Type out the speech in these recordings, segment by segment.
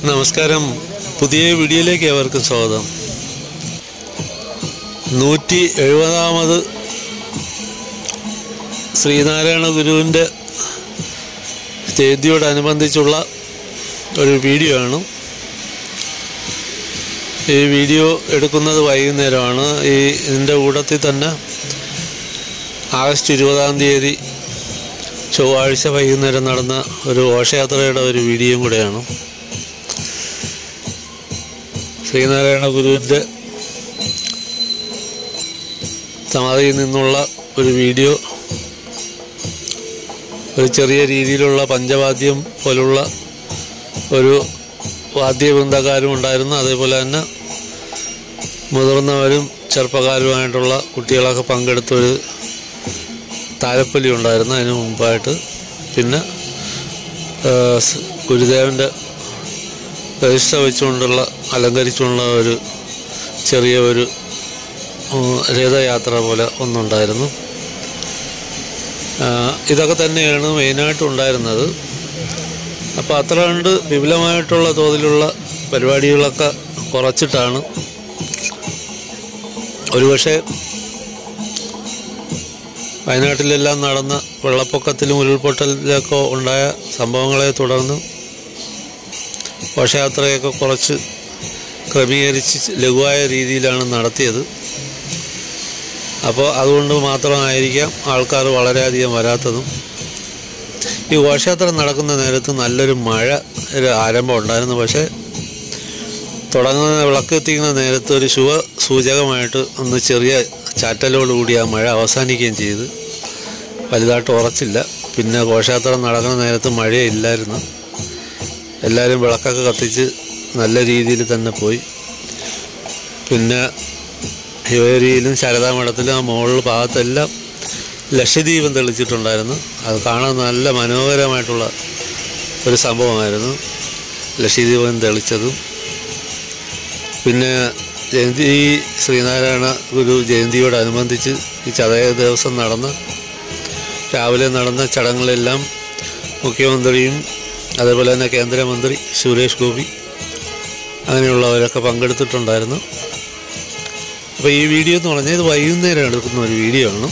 നമസ്കാരം പുതിയ വീഡിയോയിലേക്ക് ഏവർക്കും സ്വാഗതം നൂറ്റി എഴുപതാമത് ശ്രീനാരായണ ഗുരുവിൻ്റെ ജയന്തിയോടനുബന്ധിച്ചുള്ള ഒരു വീഡിയോ ആണ് ഈ വീഡിയോ എടുക്കുന്നത് വൈകുന്നേരമാണ് ഈ ഇതിൻ്റെ കൂട്ടത്തിൽ തന്നെ ആഗസ്റ്റ് ഇരുപതാം തീയതി ചൊവ്വാഴ്ച വൈകുന്നേരം നടന്ന ഒരു ഘോഷയാത്രയുടെ ഒരു വീഡിയോയും കൂടെയാണ് ശ്രീനാരായണ ഗുരുവിൻ്റെ സമാധിയിൽ നിന്നുള്ള ഒരു വീഡിയോ ഒരു ചെറിയ രീതിയിലുള്ള പഞ്ചവാദ്യം പോലുള്ള ഒരു വാദ്യവൃന്ദക്കാരും ഉണ്ടായിരുന്നു അതേപോലെ തന്നെ മുതിർന്നവരും ചെറുപ്പക്കാരുമായിട്ടുള്ള കുട്ടികളൊക്കെ പങ്കെടുത്തൊരു താലപ്പൊലി ഉണ്ടായിരുന്നു അതിന് മുമ്പായിട്ട് പിന്നെ ആ, സ് ഗുരുദേവൻ്റെ പ്രതിഷ്ഠ വെച്ചുകൊണ്ടുള്ള അലങ്കരിച്ചുകൊണ്ടുള്ള ഒരു ചെറിയ ഒരു ഉം, രഥയാത്ര പോലെ ഒന്നുണ്ടായിരുന്നു ആ, ഇതൊക്കെ തന്നെയാണ് മെയിനായിട്ട് ഉണ്ടായിരുന്നത് അപ്പോൾ അത്ര കണ്ട് വിപുലമായിട്ടുള്ള തോതിലുള്ള പരിപാടികളൊക്കെ കുറച്ചിട്ടാണ് ഒരുപക്ഷെ വയനാട്ടിലെല്ലാം നടന്ന വെള്ളപ്പൊക്കത്തിലും ഉരുൾപൊട്ടലിലൊക്കെ ഉണ്ടായ സംഭവങ്ങളെ തുടർന്ന് ഘോഷയാത്രയൊക്കെ കുറച്ച് ക്രമീകരിച്ച് ലഘുവായ രീതിയിലാണ് നടത്തിയത് അപ്പോൾ അതുകൊണ്ട് മാത്രമായിരിക്കാം ആൾക്കാർ വളരെയധികം വരാത്തതും ഈ ഘോഷയാത്ര നടക്കുന്ന നേരത്ത് നല്ലൊരു മഴ ഒരു ആരംഭം ഉണ്ടായിരുന്നു പക്ഷേ തുടങ്ങുന്ന വിളക്ക് എത്തിക്കുന്ന നേരത്ത് ഒരു ശുഭ സൂചകമായിട്ട് ഒന്ന് ചെറിയ ചാറ്റലോടുകൂടി ആ മഴ അവസാനിക്കുകയും ചെയ്ത് വലുതായിട്ട് ഉറച്ചില്ല പിന്നെ ഘോഷയാത്ര നടക്കുന്ന നേരത്ത് മഴയില്ലായിരുന്നു എല്ലാവരും വിളക്കൊക്കെ കത്തിച്ച് നല്ല രീതിയിൽ തന്നെ പോയി പിന്നെ ശിവഗിരിയിലും ശാരദാമഠത്തിലും ആ മുകളിൽ ഭാഗത്തെല്ലാം ലക്ഷദ്വീപം തെളിച്ചിട്ടുണ്ടായിരുന്നു അത് കാണാൻ നല്ല മനോഹരമായിട്ടുള്ള ഒരു സംഭവമായിരുന്നു ലക്ഷദ്വീപം തെളിച്ചതും പിന്നെ ജയന്തി ഈ ശ്രീനാരായണ ഗുരു ജയന്തിയോടനുബന്ധിച്ച് ഈ ചതയ ദിവസം നടന്ന രാവിലെ നടന്ന ചടങ്ങുകളെല്ലാം മുഖ്യമന്ത്രിയും അതേപോലെ തന്നെ കേന്ദ്രമന്ത്രി സുരേഷ് ഗോപി അങ്ങനെയുള്ളവരൊക്കെ പങ്കെടുത്തിട്ടുണ്ടായിരുന്നു അപ്പോൾ ഈ വീഡിയോ എന്ന് പറഞ്ഞാൽ ഇത് വൈകുന്നേരം എടുക്കുന്ന ഒരു വീഡിയോ ആണ്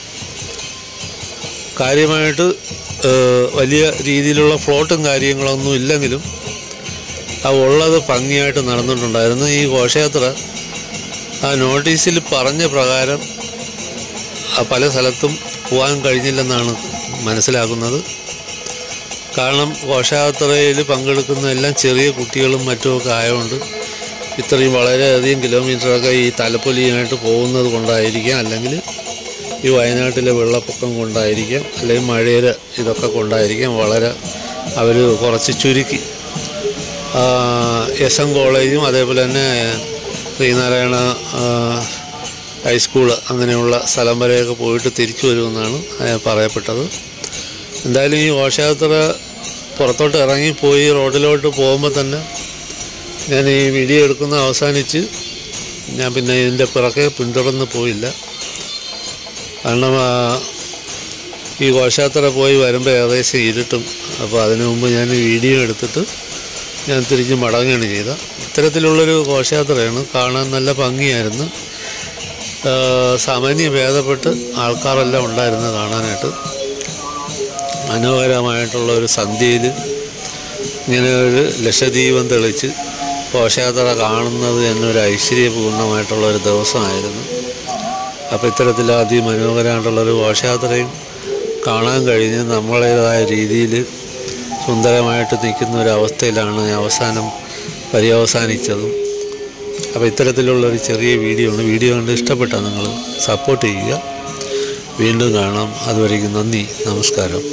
കാര്യമായിട്ട് ഏഹ്, വലിയ രീതിയിലുള്ള ഫ്ലോട്ടും കാര്യങ്ങളൊന്നും ഇല്ലെങ്കിലും ആ ഉള്ളത് ഭംഗിയായിട്ട് നടന്നിട്ടുണ്ടായിരുന്നു ഈ ഘോഷയാത്ര ആ നോട്ടീസിൽ പറഞ്ഞ പ്രകാരം ആ പല സ്ഥലത്തും പോകാൻ കഴിഞ്ഞില്ലെന്നാണ് മനസ്സിലാക്കുന്നത് കാരണം ഘോഷയാത്രയിൽ പങ്കെടുക്കുന്ന എല്ലാം ചെറിയ കുട്ടികളും മറ്റുമൊക്കെ ആയതുകൊണ്ട് ഇത്രയും വളരെയധികം കിലോമീറ്ററൊക്കെ ഈ തലപ്പൊലിയായിട്ട് പോകുന്നത് കൊണ്ടായിരിക്കാം അല്ലെങ്കിൽ ഈ വയനാട്ടിലെ വെള്ളപ്പൊക്കം കൊണ്ടായിരിക്കാം അല്ലെങ്കിൽ മഴയുടെ ഇതൊക്കെ കൊണ്ടായിരിക്കാം വളരെ അവർ കുറച്ച് ചുരുക്കി ആ, എസ് എം കോളേജും അതേപോലെ തന്നെ ശ്രീനാരായണ ആ, ഹൈസ്കൂള് അങ്ങനെയുള്ള സ്ഥലം വരെയൊക്കെ പോയിട്ട് തിരിച്ചു വരുമെന്നാണ് ആ, പറയപ്പെട്ടത് എന്തായാലും ഈ ഘോഷയാത്ര പുറത്തോട്ട് ഇറങ്ങിപ്പോയി റോഡിലോട്ട് പോകുമ്പോൾ തന്നെ ഞാൻ ഈ വീഡിയോ എടുക്കുന്ന അവസാനിച്ച് ഞാൻ പിന്നെ ഇതിൻ്റെ പിറകെ പിന്തുടർന്ന് പോയില്ല കാരണം ആ, ഈ ഘോഷയാത്ര പോയി വരുമ്പോൾ ഏകദേശം ഇരുട്ടും അപ്പോൾ അതിനു മുമ്പ് ഞാൻ ഈ വീഡിയോ എടുത്തിട്ട് ഞാൻ തിരിച്ച് മടങ്ങുകയാണ് ചെയ്തത് ഇത്തരത്തിലുള്ളൊരു ഘോഷയാത്രയാണ് കാണാൻ നല്ല ഭംഗിയായിരുന്നു ആ, സാമാന്യ ഭേദപ്പെട്ട് ആൾക്കാരെല്ലാം ഉണ്ടായിരുന്നു കാണാനായിട്ട് മനോഹരമായിട്ടുള്ള ഒരു സന്ധ്യയിൽ ഇങ്ങനെ ഒരു ലക്ഷദ്വീപം തെളിച്ച് ഘോഷയാത്ര കാണുന്നത് തന്നെ ഒരു ഐശ്വര്യപൂർണ്ണമായിട്ടുള്ള ഒരു ദിവസമായിരുന്നു അപ്പോൾ ഇത്തരത്തിൽ അതിമനോഹരമായിട്ടുള്ളൊരു ഘോഷയാത്രയും കാണാൻ കഴിഞ്ഞ് നമ്മളേതായ രീതിയിൽ സുന്ദരമായിട്ട് നിൽക്കുന്ന ഒരു അവസ്ഥയിലാണ് അവസാനം പര്യവസാനിച്ചതും അപ്പോൾ ഇത്തരത്തിലുള്ളൊരു ചെറിയ വീഡിയോ ആണ് വീഡിയോ കണ്ട് ഇഷ്ടപ്പെട്ടാൽ നിങ്ങൾ സപ്പോർട്ട് ചെയ്യുക വീണ്ടും കാണാം അതുവരേക്കും നന്ദി നമസ്കാരം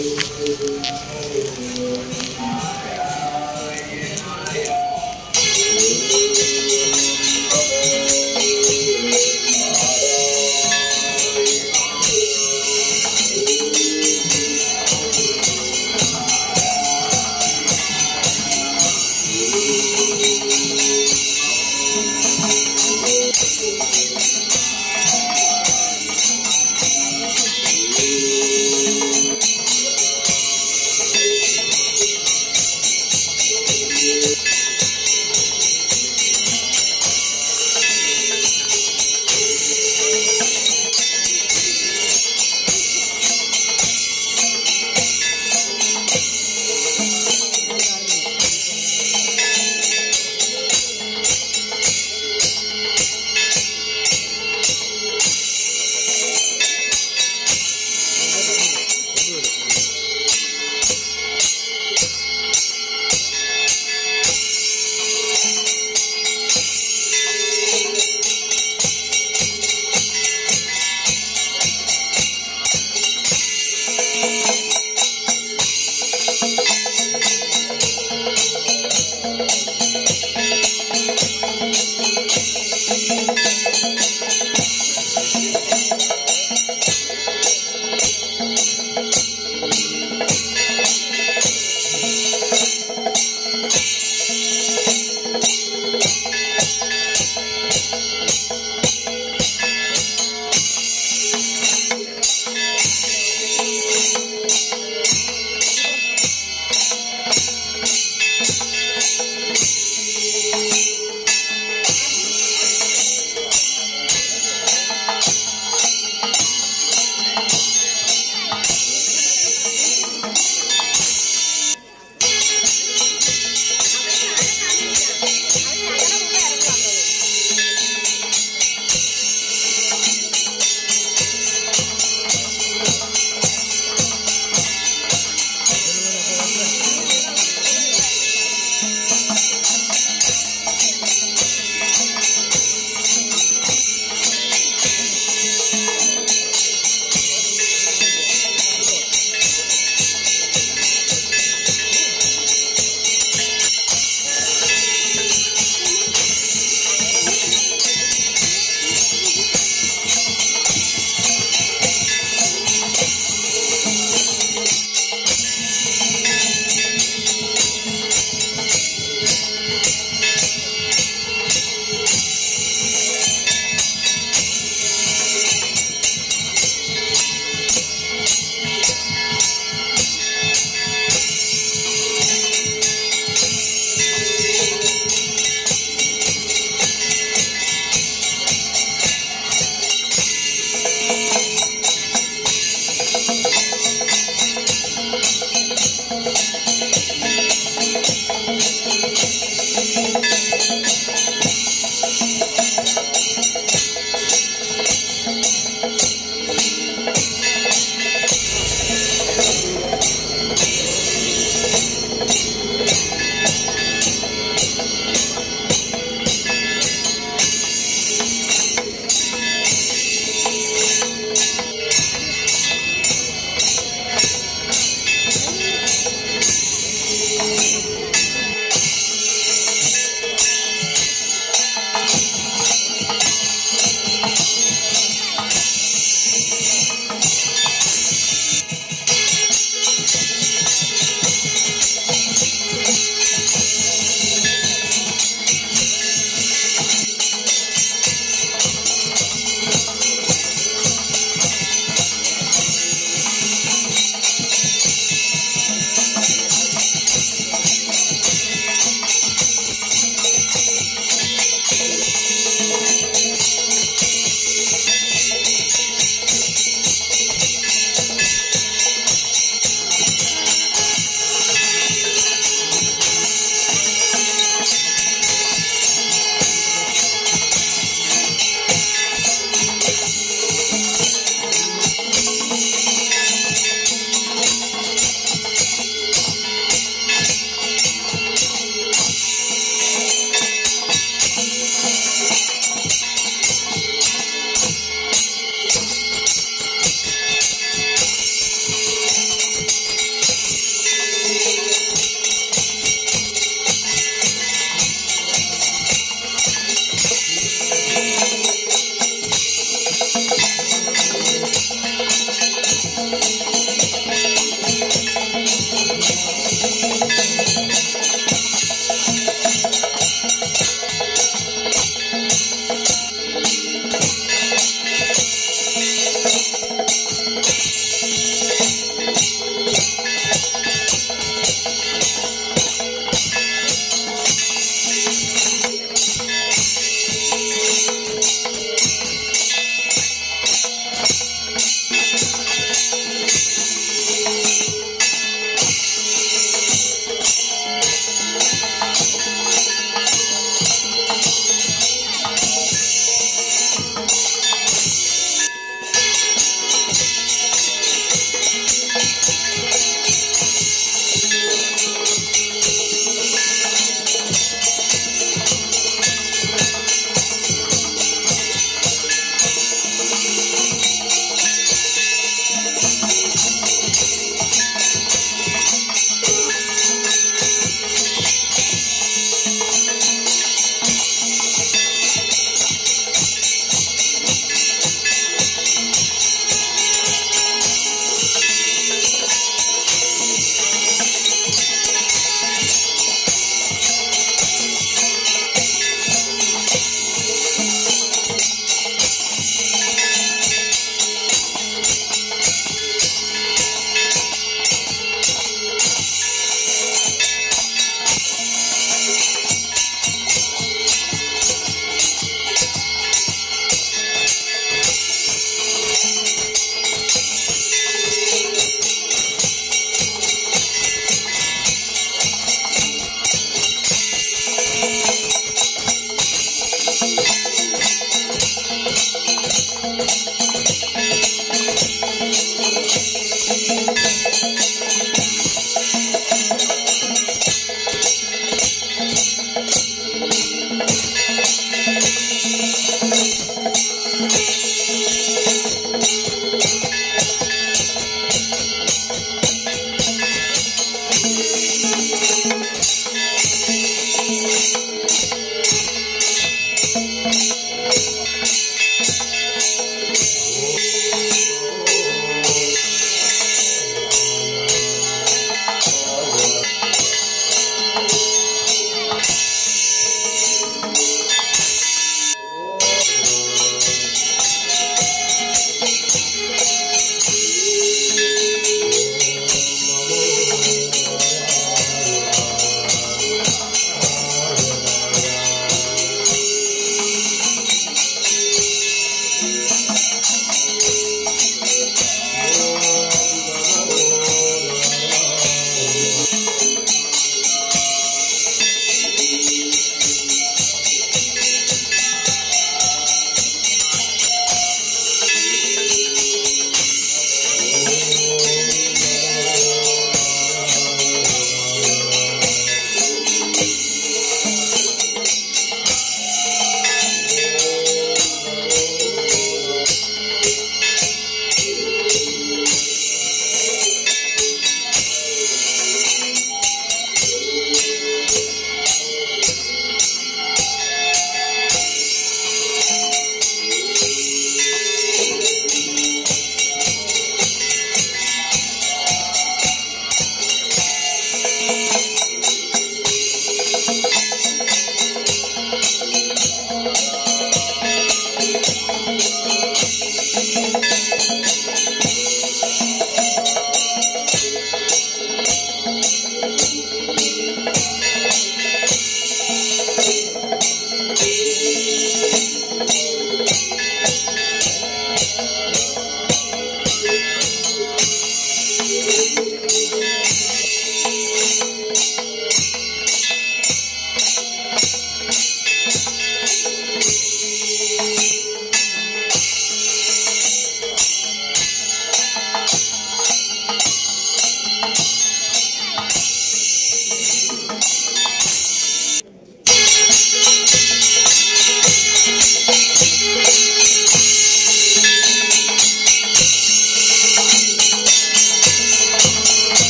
ആ